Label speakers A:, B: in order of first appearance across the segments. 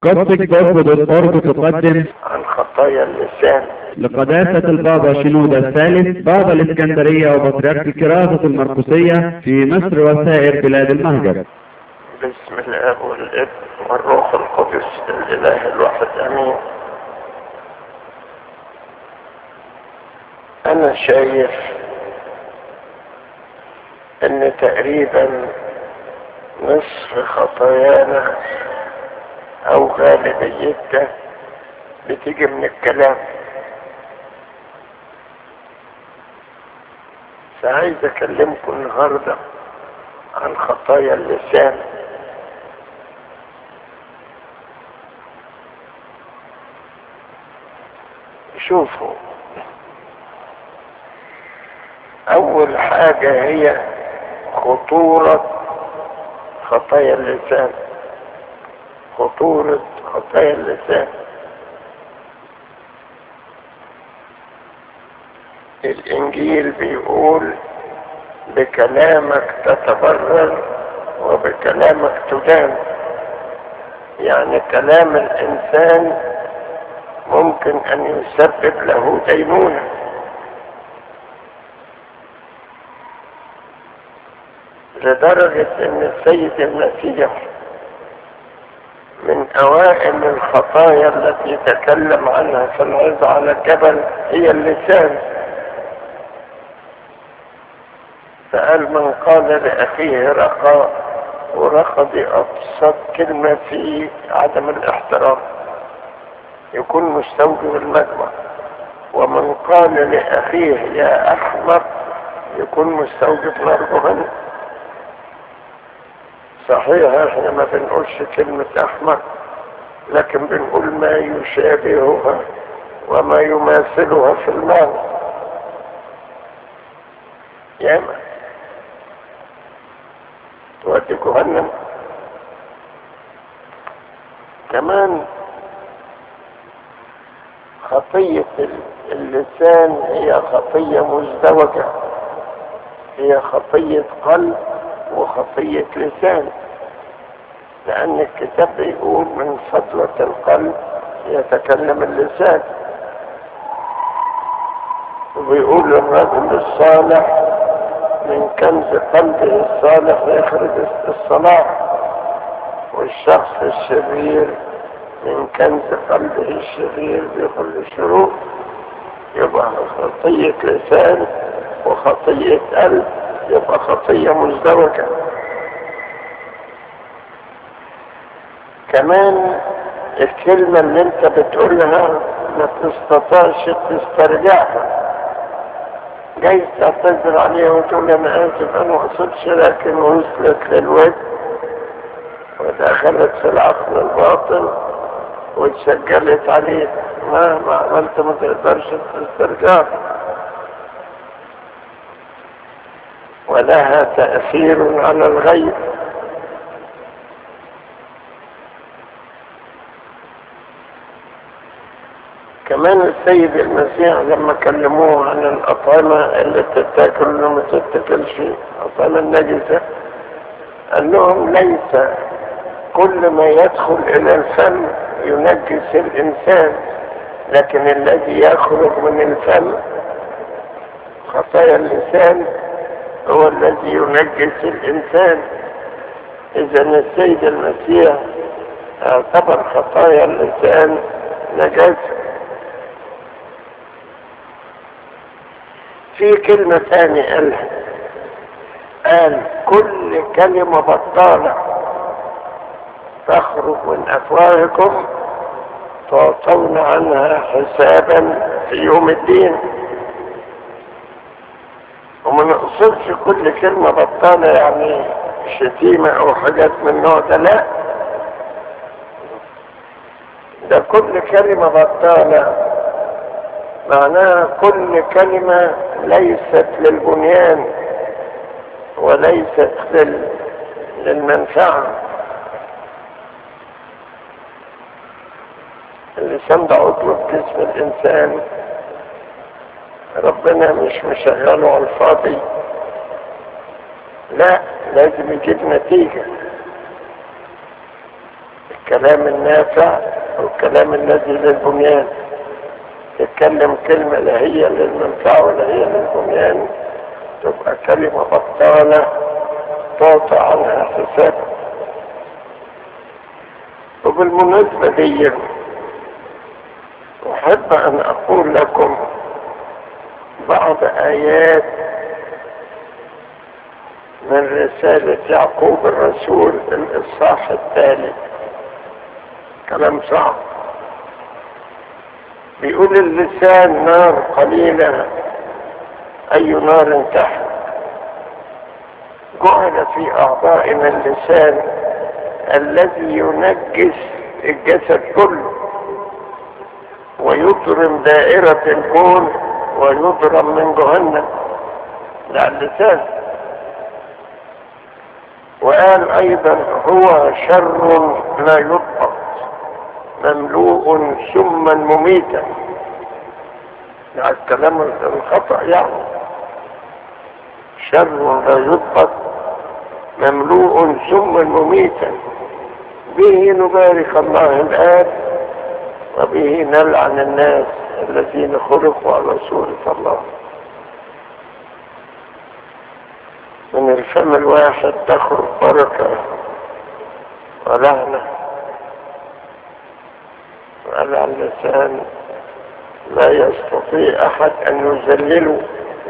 A: قصة جذب الأرض تقدم
B: عن خطايا اللسان
A: لقداسة البابا شنودة الثالث بابا الإسكندرية وبطريرك الكراسة المرقسية في مصر وسائر بلاد المهجر
B: بسم الاب والابن والروح القدس الاله الواحد امين انا شايف ان تقريبا نصف خطايانا او غالبيتها بتيجي من الكلام فعايز اكلمكم النهارده عن خطايا اللسان شوفوا اول حاجة هي خطورة خطايا اللسان خطورة خطايا اللسان الانجيل بيقول بكلامك تتبرر وبكلامك تدان يعني كلام الانسان ممكن ان يسبب له دينونة لدرجة ان السيد المسيح من اوائل الخطايا التي تكلم عنها في العظة على الجبل هي اللسان فقال من قال لأخيه رقى ورقى دي أبسط كلمة في عدم الاحترام يكون مستوجب المجمع ومن قال لأخيه يا أحمق يكون مستوجب الأرجمان صحيح احنا ما بنقولش كلمة أحمق لكن بنقول ما يشابهها وما يماثلها في المعنى ياما تودي جهنم كمان خطية اللسان هي خطية مزدوجة هي خطية قلب وخطية لسان لأن الكتاب بيقول من فضلة القلب يتكلم اللسان وبيقول الرجل الصالح من كنز قلبه الصالح يخرج الصلاح والشخص الشرير من كنز قلبه الشرير بيخرج الشرور يبقى خطية لسان وخطية قلب يبقى خطية مزدوجة كمان الكلمة اللي انت بتقولها ما تستطيعش تسترجعها جايز تعتذر عليها وتقول انا اسف انا ما اقصدش لكن وصلت للود ودخلت في العقل الباطن واتسجلت عليه مهما عملت ما تقدرش تسترجعها ولها تأثير على الغير كمان السيد المسيح لما كلموه عن الأطعمة اللي تتاكل وما تتاكلش الأطعمة النجسة قال لهم ليس كل ما يدخل إلى الفم ينجس الإنسان لكن الذي يخرج من الفم خطايا اللسان هو الذي ينجس الإنسان إذا السيد المسيح اعتبر خطايا اللسان نجاسة في كلمة ثانية قالها قال كل كلمة بطالة تخرج من أفواهكم تعطون عنها حسابا في يوم الدين وما نقصدش كل كلمة بطالة يعني شتيمة أو حاجات من النوع ده لا ده كل كلمة بطالة معناها كل كلمة ليست للبنيان وليست لل... للمنفعة اللسان ده عضو في جسم الإنسان ربنا مش مشغله على الفاضي لا لازم يجيب نتيجة الكلام النافع والكلام الذي للبنيان تتكلم كلمة لا هي للمنفعة ولا هي للبنيان تبقى كلمة بطالة تعطى عنها حساب وبالمناسبة دي أحب أن أقول لكم بعض آيات من رسالة يعقوب الرسول الإصحاح الثالث كلام صعب بيقول اللسان نار قليلة أي نار تحت جعل في أعضائنا اللسان الذي ينجس الجسد كله ويضرم دائرة الكون ويضرم من جهنم ده اللسان وقال ايضا هو شر لا يضبط مملوء سما مميتا يعني الكلام الخطأ يعني شر لا يضبط مملوء سما مميتا به نبارك الله الآب وبه نلعن الناس الذين خلقوا على سورة الله من الفم الواحد تخرج بركة ولعنة وعلى اللسان لا يستطيع أحد أن يذلله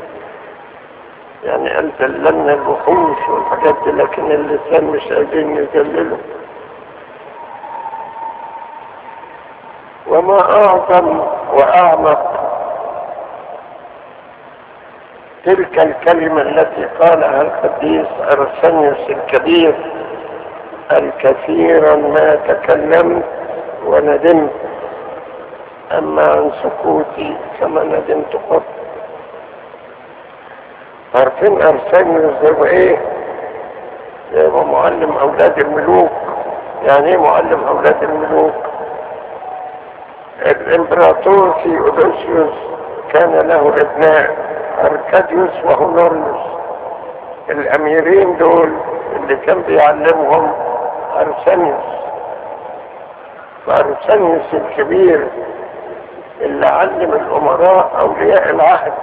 B: يعني قال ذللنا الوحوش والحاجات دي لكن اللسان مش قادرين يذلله وما أعظم وأعمق تلك الكلمة التي قالها القديس أرسنيوس الكبير الكثيرا ما تكلمت وندمت أما عن سكوتي فما ندمت قط عارفين أرسنيوس ده إيه؟ يبقى معلم أولاد الملوك يعني إيه معلم أولاد الملوك؟ الإمبراطور في أودوسيوس كان له ابناء أركاديوس وهونوريوس الأميرين دول اللي كان بيعلمهم أرسنيوس فأرسنيوس الكبير اللي علم الأمراء أولياء العهد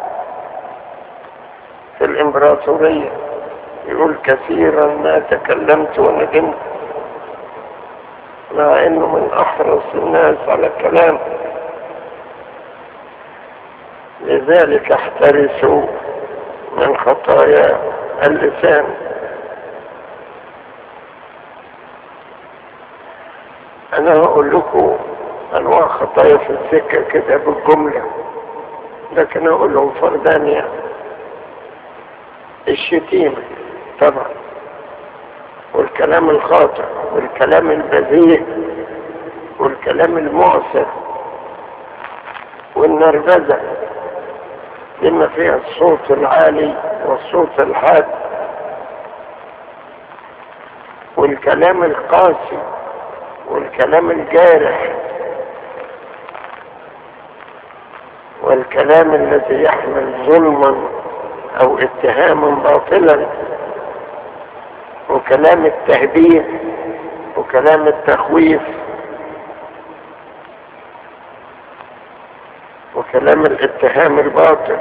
B: في الإمبراطورية يقول كثيرا ما تكلمت وندمت مع انه من احرص الناس على الكلام لذلك احترسوا من خطايا اللسان انا هقول لكم انواع خطايا في السكه كده بالجمله لكن اقول لهم فردان يعني الشتيمه طبعا والكلام الخاطئ والكلام البذيء والكلام المعسر والنرفزة بما فيها الصوت العالي والصوت الحاد والكلام القاسي والكلام الجارح والكلام الذي يحمل ظلما او اتهاما باطلا وكلام التهديد وكلام التخويف وكلام الاتهام الباطل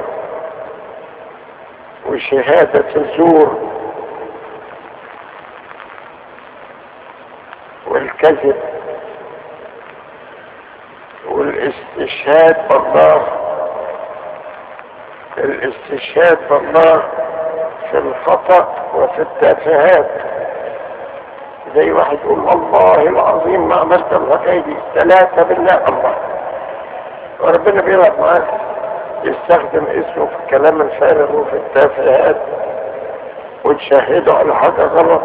B: وشهادة الزور والكذب والاستشهاد بالله الاستشهاد بالله في الخطأ وفي التافهات زي واحد يقول الله العظيم ما عملت الحكاية دي ثلاثة بالله الله وربنا بيلعب معاك يستخدم اسمه في الكلام الفارغ وفي التافهات وتشهده على حاجة غلط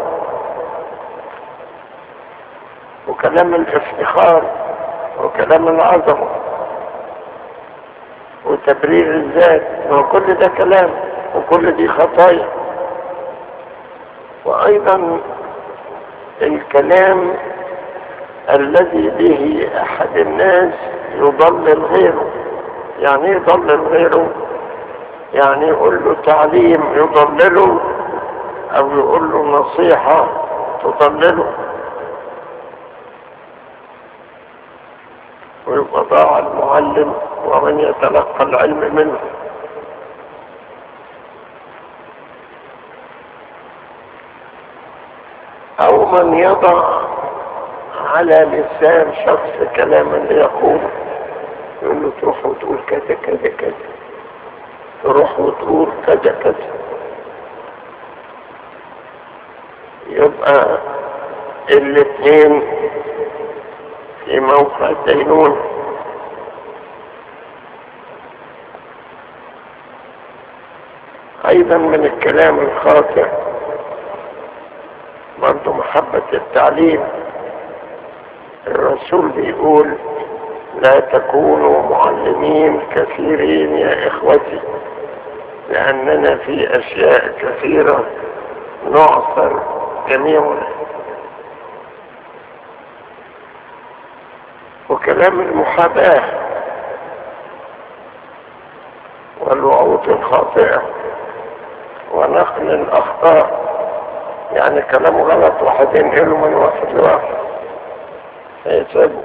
B: وكلام الافتخار وكلام العظمة وتبرير الذات ما كل ده كلام وكل دي خطايا وايضا الكلام الذي به احد الناس يضلل غيره يعني يضلل غيره يعني يقول له تعليم يضلله او يقول له نصيحة تضلله ويبقى ضاع المعلم ومن يتلقى العلم منه او من يضع على لسان شخص كلاما ليقوله يقول له تروح وتقول كذا كذا كذا تروح وتقول كذا كذا يبقى الاثنين في موقع الدينون ايضا من الكلام الخاطئ برضو محبة التعليم الرسول بيقول لا تكونوا معلمين كثيرين يا اخوتي لاننا في اشياء كثيرة نعثر جميعنا وكلام المحاباة والوعود الخاطئة ونقل الأخطاء يعني كلام غلط واحد ينقله من واحد لواحد هيتسابه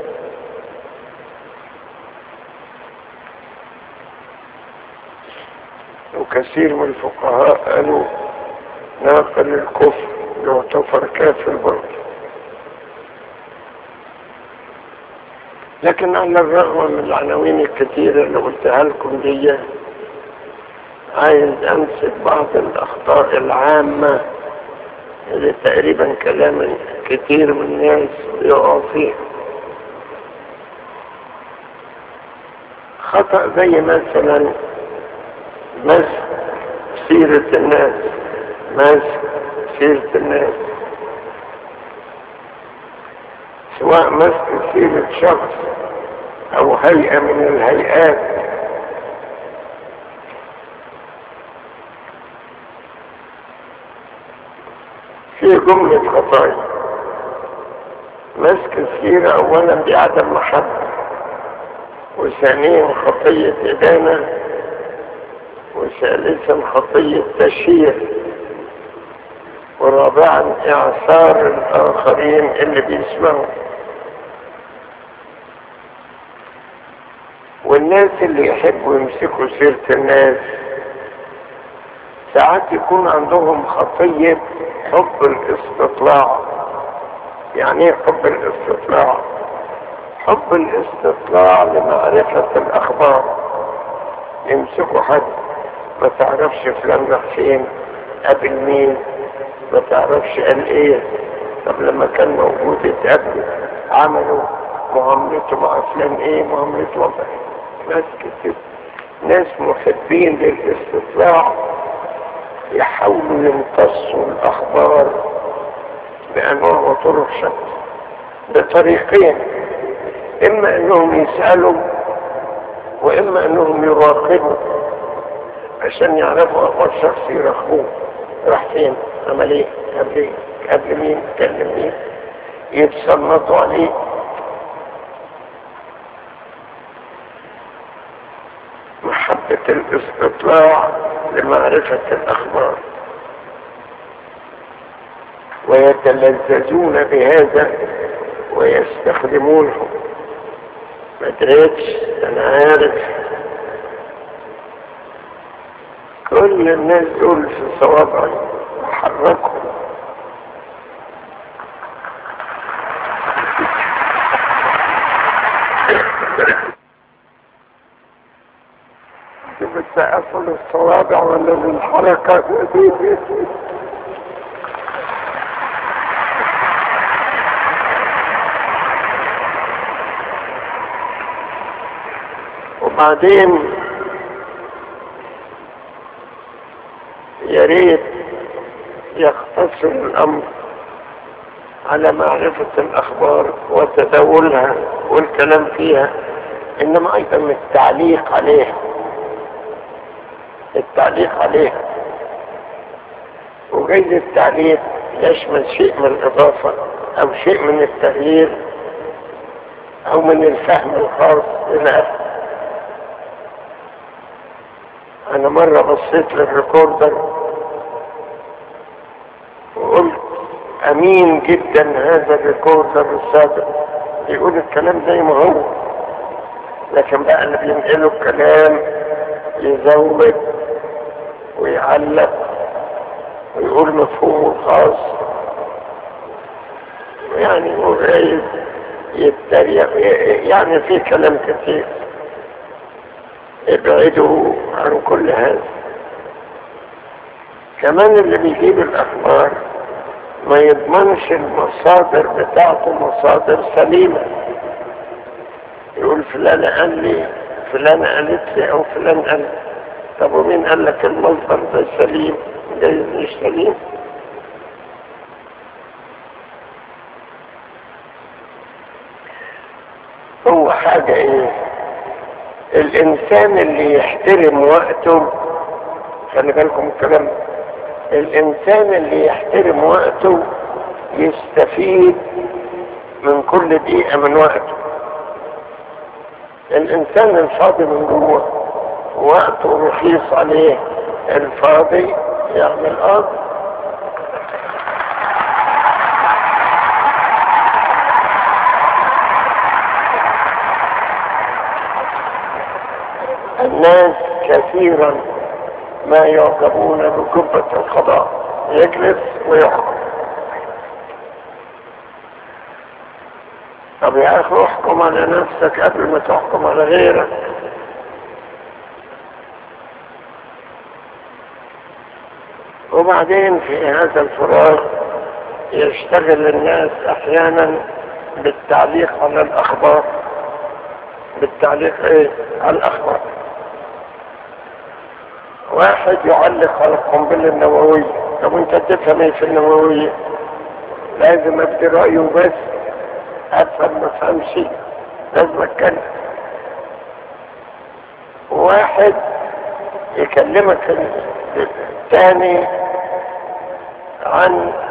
B: وكثير من الفقهاء قالوا ناقل الكفر يعتبر كافر برضه لكن على الرغم من العناوين الكثيرة اللي قلتها لكم دي عايز امسك بعض الاخطاء العامة اللي تقريبا كلام كتير من الناس يقع فيه خطأ زي مثلا مسك سيرة الناس مسك سيرة الناس سواء مسك سيرة شخص او هيئة من الهيئات في جملة خطايا مسك السيرة اولا بعدم محبة وثانيا خطية إدانة وثالثا خطية تشهير ورابعا إعثار الآخرين اللي بيسمعوا والناس اللي يحبوا يمسكوا سيرة الناس ساعات يكون عندهم خطية حب الاستطلاع يعني ايه حب الاستطلاع حب الاستطلاع لمعرفة الأخبار يمسكوا حد ما تعرفش فلان راح فين قابل مين ما تعرفش قال ايه طب لما كان موجود اتقابلوا عملوا معاملته مع فلان ايه معاملته مع ناس كتير ناس محبين للاستطلاع يحاولوا يمتصوا الاخبار بانواع وطرق شتى بطريقين اما انهم يسالوا واما انهم يراقبوا عشان يعرفوا اخبار شخص يراقبوه راح فين عمل ايه قبل ايه قبل مين كلم مين يتصنطوا عليه محبة الاستطلاع لمعرفة الأخبار ويتلذذون بهذا ويستخدمونه ما دريتش أنا عارف كل الناس دول في صوابعي حركهم بس اصل الصوابع ولا بالحركة وبعدين يا ريت يقتصر الامر على معرفة الاخبار وتداولها والكلام فيها انما ايضا التعليق عليها التعليق عليها وجيد التعليق يشمل شيء من الإضافة أو شيء من التغيير أو من الفهم الخاص إلى آخره أنا مرة بصيت للريكوردر وقلت أمين جدا هذا الريكوردر السابق يقول الكلام زي ما هو لكن بقى اللي بينقلوا الكلام يزود ويعلق ويقول مفهومه الخاص يعني وغايب يتريق يعني في كلام كثير ابعدوا عن كل هذا كمان اللي بيجيب الاخبار ما يضمنش المصادر بتاعته مصادر سليمة يقول فلان قال لي فلان قالت لي او فلان قال طب ومين قال لك المصدر ده سليم جايز مش سليم هو حاجة ايه الانسان اللي يحترم وقته خلي بالكم الكلام الانسان اللي يحترم وقته يستفيد من كل دقيقة من وقته الانسان الفاضي من جوه وقته رخيص عليه الفاضي يعمل ارض الناس كثيرا ما يعجبون بجبة القضاء يجلس ويحكم طب يا اخي احكم على نفسك قبل ما تحكم على غيرك وبعدين في هذا الفراغ يشتغل الناس احيانا بالتعليق على الاخبار بالتعليق ايه على الاخبار واحد يعلق على القنبلة النووية طب انت تفهم ايه في النووية لازم ابدي رأيه بس افهم ما افهمش لازم اتكلم واحد يكلمك الثاني عن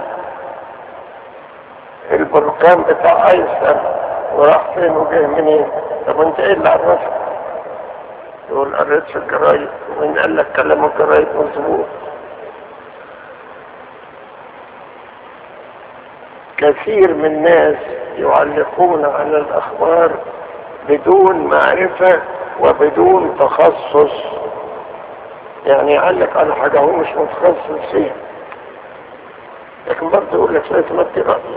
B: البركان بتاع ايسر وراح فين وجاي منين طب انت ايه اللي عرفك يقول قريت في الجرايد ومين قال لك كلام الجرايد مظبوط كثير من الناس يعلقون على الاخبار بدون معرفة وبدون تخصص يعني يعلق على حاجة هو مش متخصص فيها لكن برضه يقول لك لازم ادي رأيي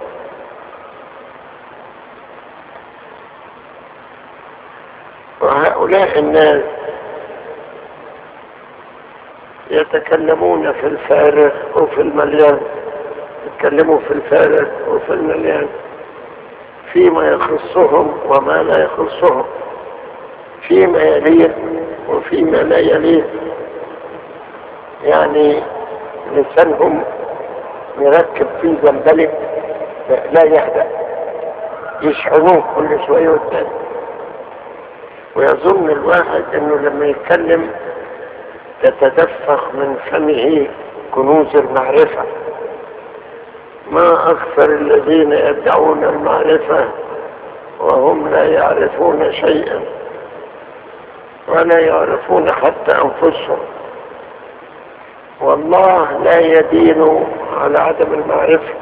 B: وهؤلاء الناس يتكلمون في الفارغ وفي المليان يتكلموا في الفارغ وفي المليان فيما يخصهم وما لا يخصهم فيما يليه وفيما لا يليه يعني لسانهم مركب فيه زنبلك لا يهدأ يشحنوه كل شوية والتاني ويظن الواحد انه لما يتكلم تتدفق من فمه كنوز المعرفة ما اكثر الذين يدعون المعرفة وهم لا يعرفون شيئا ولا يعرفون حتى انفسهم والله لا يدين على عدم المعرفة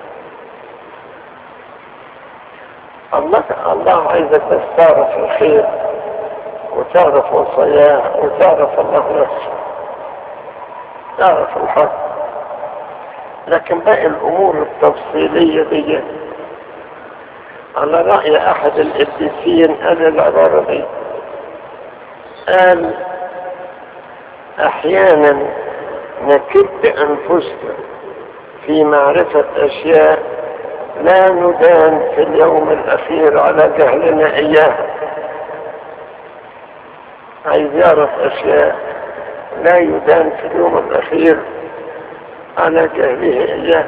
B: الله الله عايزك بس تعرف الخير وتعرف وصاياه وتعرف الله نفسه تعرف الحق لكن باقي الامور التفصيلية دي على رأي احد القديسين قال العبارة دي قال احيانا نكد انفسنا في معرفة اشياء لا ندان في اليوم الاخير على جهلنا اياها عايز يعرف اشياء لا يدان في اليوم الاخير على جهله اياه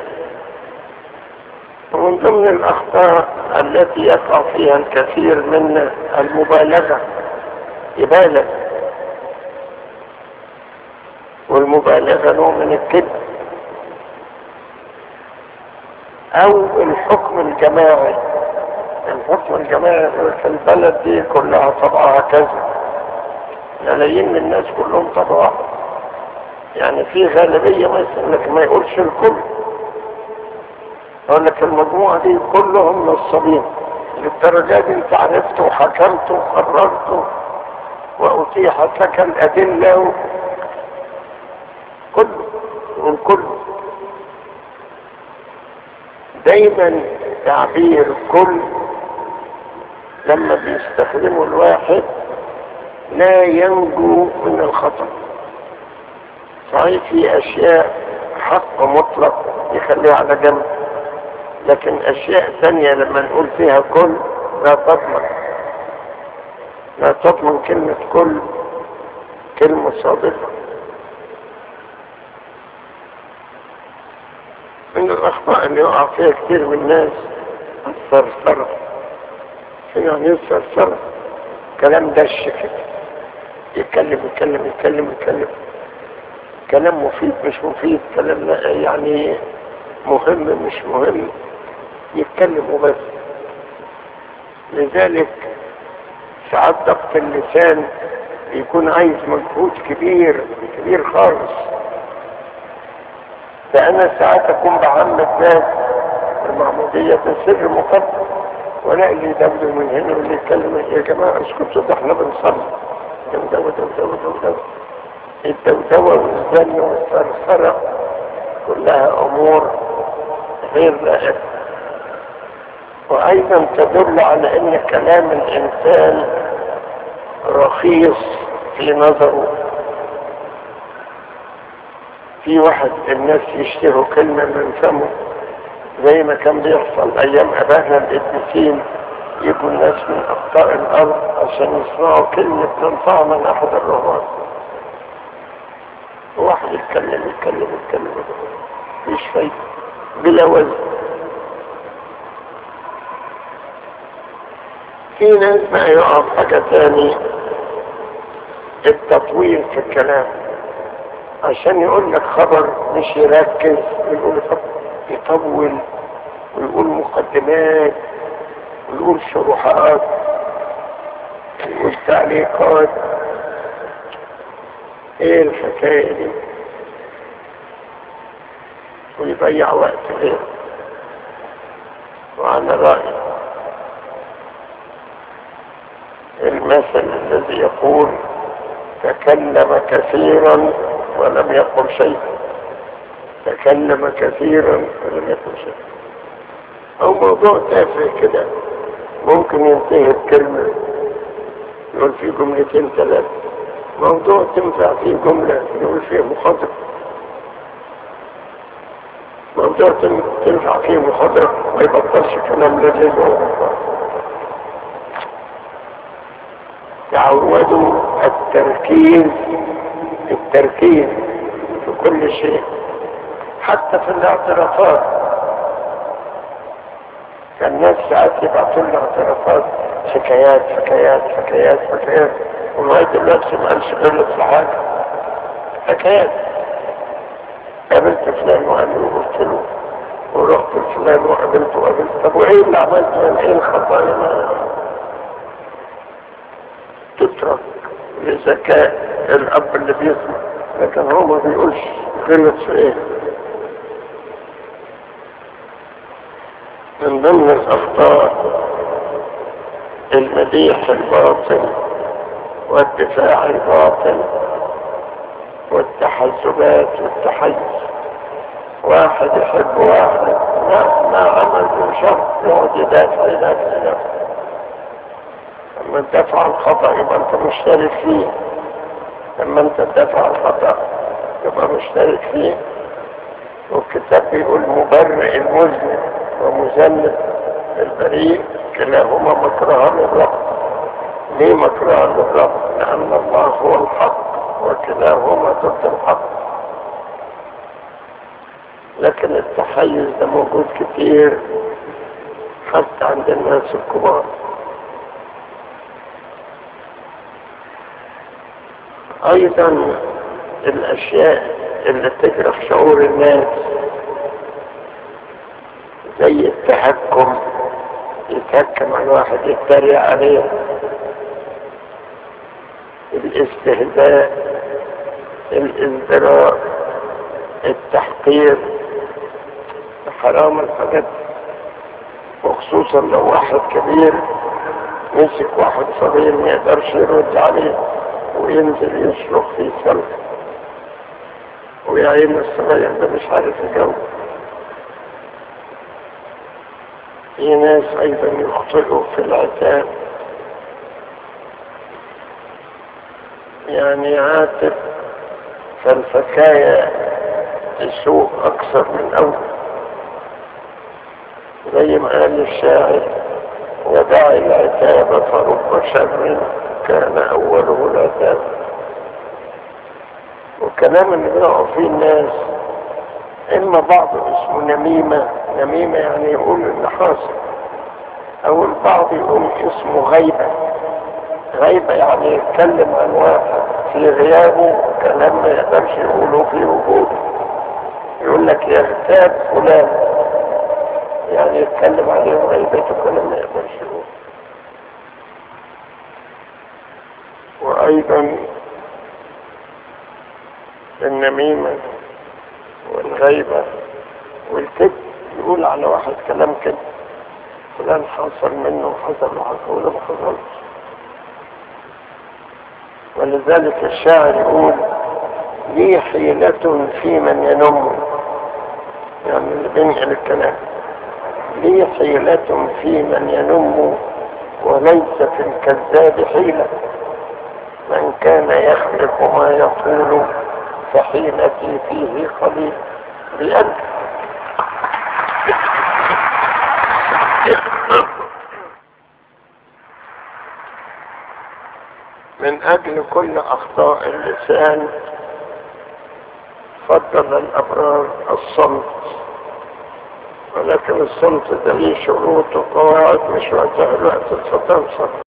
B: ومن ضمن الاخطاء التي يقع فيها الكثير منا المبالغة يبالغ والمبالغة نوع من الكذب او الحكم الجماعي الحكم الجماعي في البلد دي كلها طبعها كذا ملايين من الناس كلهم طبعا يعني في غالبية مثلا لك ما يقولش الكل يقول لك المجموعة دي كلهم نصابين للدرجة دي انت عرفت وحكمت وقررت وأتيحت لك الأدلة كله والكل دايما تعبير كل لما بيستخدمه الواحد لا ينجو من الخطأ صحيح في أشياء حق مطلق يخليها على جنب لكن أشياء ثانية لما نقول فيها كل لا تضمن لا تضمن كلمة كل كلمة صادقة من الأخطاء اللي يقع فيها كتير من الناس الثرثرة يعني الثرثرة كلام دش كده يتكلم يتكلم يتكلم يتكلم كلام مفيد مش مفيد كلام يعني مهم مش مهم يتكلم وبس لذلك ساعات ضبط اللسان يكون عايز مجهود كبير كبير خالص فأنا ساعات أكون بعمد ناس المعمودية سر مقدس ولا اللي يدبر من هنا واللي يتكلم يا جماعة اسكتوا ده احنا بنصلي دودوة دودوة دودوة الدودوة والزن والثرثرة كلها أمور غير لائقة وأيضا تدل على أن كلام الإنسان رخيص في نظره في واحد الناس يشتروا كلمة من فمه زي ما كان بيحصل أيام أبانا الإدريسين يجوا الناس من أقطار الأرض عشان يسمعوا كلمة تنفع من أحد الرهبان واحد يتكلم يتكلم يتكلم مش فايدة بلا وزن في ناس ما يقف حاجة تاني التطويل في الكلام عشان يقول لك خبر مش يركز ويقول يطول ويقول مقدمات ويقول شروحات ويقول تعليقات ايه الحكاية دي ويضيع وقت غيره وعلى رأيي المثل الذي يقول تكلم كثيرا ولم يقل شيء تكلم كثيرا ولم يقل شيء او موضوع تافه كده ممكن ينتهي بكلمة يقول فيه جملتين ثلاثة موضوع تنفع فيه جملة يقول فيه محاضرة موضوع تنفع فيه محاضرة ما يبطلش كلام لذيذ تعودوا التركيز التركيز في كل شيء حتى في الاعترافات الناس ساعات يبعثوا لنا اعترافات حكايات حكايات حكايات حكايات ولغايه دلوقتي ما قالش غلط في حاجه حكايات قابلت فلان وقال له قلت له ورحت لفلان وقابلته وقابلت طب وايه اللي عملته يعني ايه الخطايا ما تترك لذكاء الاب اللي بيسمع لكن هو ما بيقولش غلط في ايه من ضمن الاخطاء المديح الباطل والدفاع الباطل والتحزبات والتحيز واحد يحب واحد ما ما عمل له شر يقعد يدافع يدافع يدافع لما تدافع الخطأ يبقى انت مشترك فيه لما انت تدافع الخطأ يبقى مشترك فيه والكتاب بيقول مبرئ المذنب ومذنب البريء كلاهما مكرهان للرب ليه مكرهان للرب لأن الله هو الحق وكلاهما ضد الحق لكن التحيز ده موجود كتير حتى عند الناس الكبار ايضا الاشياء اللي تجرح شعور الناس زي التحكم يتحكم على واحد يتريق عليه الاستهزاء الازدراء التحقير حرام الحاجات وخصوصا لو واحد كبير مسك واحد صغير ما يقدرش يرد عليه وينزل يصرخ في سلك ويعين الصغير ده مش عارف يجاوب في ناس ايضا يخطئوا في العتاب يعني يعاتب فالفكاية تسوء اكثر من اول زي ما قال الشاعر ودع العتاب فرب شر كان اوله العتاب والكلام اللي بيقعوا فيه الناس اما بعض اسمه نميمة نميمة يعني يقول اللي حاصل او البعض يقول اسمه غيبة غيبة يعني يتكلم عن واحد في غيابه كلام ما يقدرش يقوله في وجوده يقول لك يغتاب فلان يعني يتكلم عليه غيبته كلام ما يقدرش يقوله وايضا النميمة والغيبة والكذب يقول على واحد كلام كده فلان حصل منه وحصل وحصل ولا ما حصلش ولذلك الشاعر يقول لي حيلة في من ينم يعني اللي بينقل الكلام لي حيلة في من ينم وليس في الكذاب حيلة من كان يخلق ما يقول فحيلتي فيه قليل بأن من أجل كل أخطاء اللسان فضل الأبرار الصمت ولكن الصمت ده ليه شروط وقواعد مش وقتها الوقت تفضل صمت